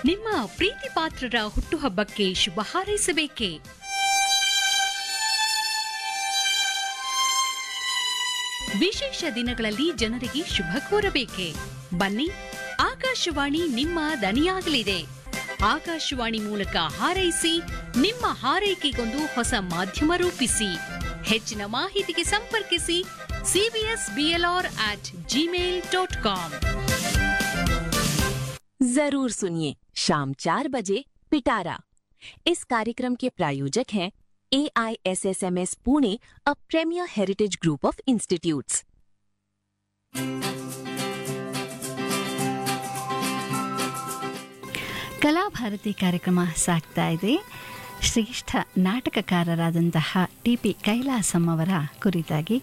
ನಿಮ್ಮ ಪ್ರೀತಿ ಪಾತ್ರರ ಹುಟ್ಟುಹಬ್ಬಕ್ಕೆ ಶುಭ ಹಾರೈಸಬೇಕೇ ವಿಶೇಷ ದಿನಗಳಲ್ಲಿ ಜನರಿಗೆ ಶುಭ ಕೋರಬೇಕೆ ಬನ್ನಿ ಆಕಾಶವಾಣಿ ನಿಮ್ಮ ದನಿಯಾಗಲಿದೆ ಆಕಾಶವಾಣಿ ಮೂಲಕ ಹಾರೈಸಿ ನಿಮ್ಮ ಹಾರೈಕೆಗೊಂದು ಹೊಸ ಮಾಧ್ಯಮ ರೂಪಿಸಿ ಹೆಚ್ಚಿನ ಮಾಹಿತಿಗೆ ಸಂಪರ್ಕಿಸಿ CBS BLR at Gmail dot com जरूर सुनिए शाम चार बजे पिटारा इस कार्यक्रम के प्रायोजक हैं A I S S M S Pune a premier heritage group of institutes Kalabharati ಕಾರ್ಯಕ್ರಮ ಸಾಗ್ತಾ ಇದೆ ಶ್ರೇಷ್ಠ ನಾಟಕಕಾರರಾದಂತಹ ಟಿ ಪಿ ಕೈಲಾಸಂ ಅವರ ಕುರಿತಾಗಿ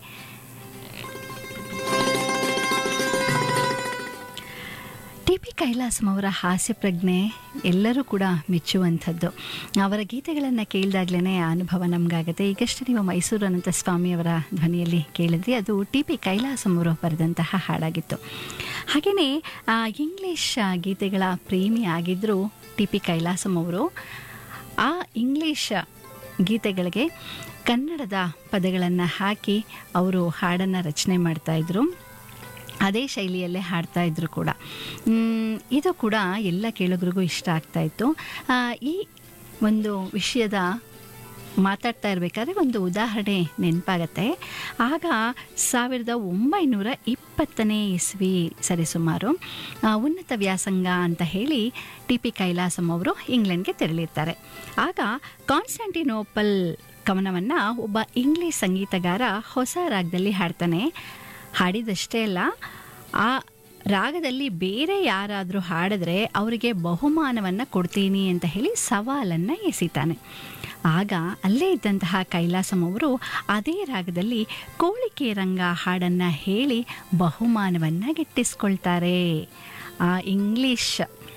ಟಿ ಪಿ ಕೈಲಾಸಂ ಅವರ ಹಾಸ್ಯ ಪ್ರಜ್ಞೆ ಎಲ್ಲರೂ ಕೂಡ ಮೆಚ್ಚುವಂಥದ್ದು ಅವರ ಗೀತೆಗಳನ್ನು ಕೇಳಿದಾಗಲೇ ಆ ಅನುಭವ ನಮಗಾಗುತ್ತೆ ಈಗಷ್ಟೇ ನೀವು ಮೈಸೂರು ಅನಂತ ಸ್ವಾಮಿಯವರ ಧ್ವನಿಯಲ್ಲಿ ಕೇಳಿದ್ರಿ ಅದು ಟಿ ಪಿ ಕೈಲಾಸಂ ಅವರು ಬರೆದಂತಹ ಹಾಡಾಗಿತ್ತು ಹಾಗೆಯೇ ಇಂಗ್ಲೀಷ್ ಗೀತೆಗಳ ಪ್ರೇಮಿ ಆಗಿದ್ದರೂ ಟಿ ಪಿ ಕೈಲಾಸಂ ಅವರು ಆ ಇಂಗ್ಲೀಷ್ ಗೀತೆಗಳಿಗೆ ಕನ್ನಡದ ಪದಗಳನ್ನು ಹಾಕಿ ಅವರು ಹಾಡನ್ನು ರಚನೆ ಮಾಡ್ತಾಯಿದ್ರು ಅದೇ ಶೈಲಿಯಲ್ಲೇ ಹಾಡ್ತಾ ಇದ್ರು ಕೂಡ ಮ್, ಇದು ಕೂಡ ಎಲ್ಲ ಕೇಳುಗರಿಗೂ ಇಷ್ಟ ಆಗ್ತಾ ಇತ್ತು ಆ, ಈ ಒಂದು ವಿಷಯದ ಮಾತಾಡ್ತಾ ಇರಬೇಕಾದ್ರೆ ಒಂದು ಉದಾಹರಣೆ ನೆನಪಾಗತ್ತೆ ಆಗ ಸಾವಿರದ ಒಂಬೈನೂರ ಇಪ್ಪತ್ತನೇ ಇಸ್ವಿ ಸರಿಸುಮಾರು ಆ, ಉನ್ನತ ವ್ಯಾಸಂಗ ಅಂತ ಹೇಳಿ ಟಿ ಪಿ ಕೈಲಾಸಂ ಅವರು ಇಂಗ್ಲೆಂಡ್ಗೆ ತೆರಳಿರ್ತಾರೆ ಆಗ ಕಾನ್ಸ್ಟಾಂಟಿನೋಪಲ್ ಕವನವನ್ನು ಒಬ್ಬ ಇಂಗ್ಲೀಷ್ ಸಂಗೀತಗಾರ ಹೊಸ ರಾಗದಲ್ಲಿ ಹಾಡ್ತಾನೆ ಹಾಡಿದಷ್ಟೇ ಅಲ್ಲ ಆ ರಾಗದಲ್ಲಿ ಬೇರೆ ಯಾರಾದರೂ ಹಾಡಿದ್ರೆ ಅವರಿಗೆ ಬಹುಮಾನವನ್ನು ಕೊಡ್ತೀನಿ ಅಂತ ಹೇಳಿ ಸವಾಲನ್ನು ಎಸಿತಾನೆ ಆಗ ಅಲ್ಲೇ ಇದ್ದಂತಹ ಕೈಲಾಸಂ ಅವರು ಅದೇ ರಾಗದಲ್ಲಿ ಕೋಳಿಕೆ ರಂಗ ಹಾಡನ್ನು ಹೇಳಿ ಬಹುಮಾನವನ್ನು ಗಿಟ್ಟಿಸ್ಕೊಳ್ತಾರೆ ಆ ಇಂಗ್ಲೀಷ್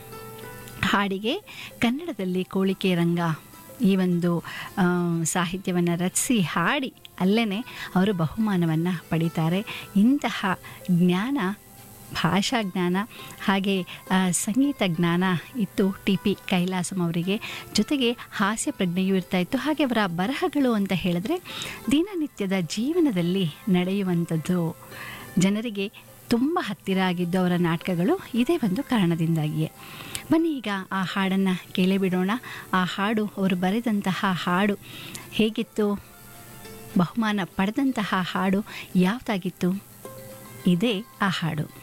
ಹಾಡಿಗೆ ಕನ್ನಡದಲ್ಲಿ ಕೋಳಿಕೆ ರಂಗ ಈ ಒಂದು ಸಾಹಿತ್ಯವನ್ನು ರಚಿಸಿ ಹಾಡಿ ಅಲ್ಲೇ ಅವರು ಬಹುಮಾನವನ್ನು ಪಡಿತಾರೆ ಇಂತಹ ಜ್ಞಾನ ಭಾಷಾ ಜ್ಞಾನ ಹಾಗೆ ಆ, ಸಂಗೀತ ಜ್ಞಾನ ಇತ್ತು ಟಿ ಪಿ ಕೈಲಾಸಂ ಅವರಿಗೆ ಜೊತೆಗೆ ಹಾಸ್ಯ ಪ್ರಜ್ಞೆಯೂ ಇರ್ತಾ ಇತ್ತು ಹಾಗೆ ಅವರ ಬರಹಗಳು ಅಂತ ಹೇಳಿದ್ರೆ ದಿನನಿತ್ಯದ ಜೀವನದಲ್ಲಿ ನಡೆಯುವಂಥದ್ದು ಜನರಿಗೆ ತುಂಬ ಹತ್ತಿರ ಆಗಿದ್ದು ಅವರ ನಾಟಕಗಳು ಇದೇ ಒಂದು ಕಾರಣದಿಂದಾಗಿಯೇ ಬನ್ನಿ ಈಗ ಆ ಹಾಡನ್ನು ಕೇಳೇ ಬಿಡೋಣ ಆ ಹಾಡು ಅವರು ಬರೆದಂತಹ ಹಾಡು ಹೇಗಿತ್ತು ಬಹುಮಾನ ಪಡೆದಂತಹ ಹಾಡು ಯಾವುದಾಗಿತ್ತು ಇದೇ ಆ ಹಾಡು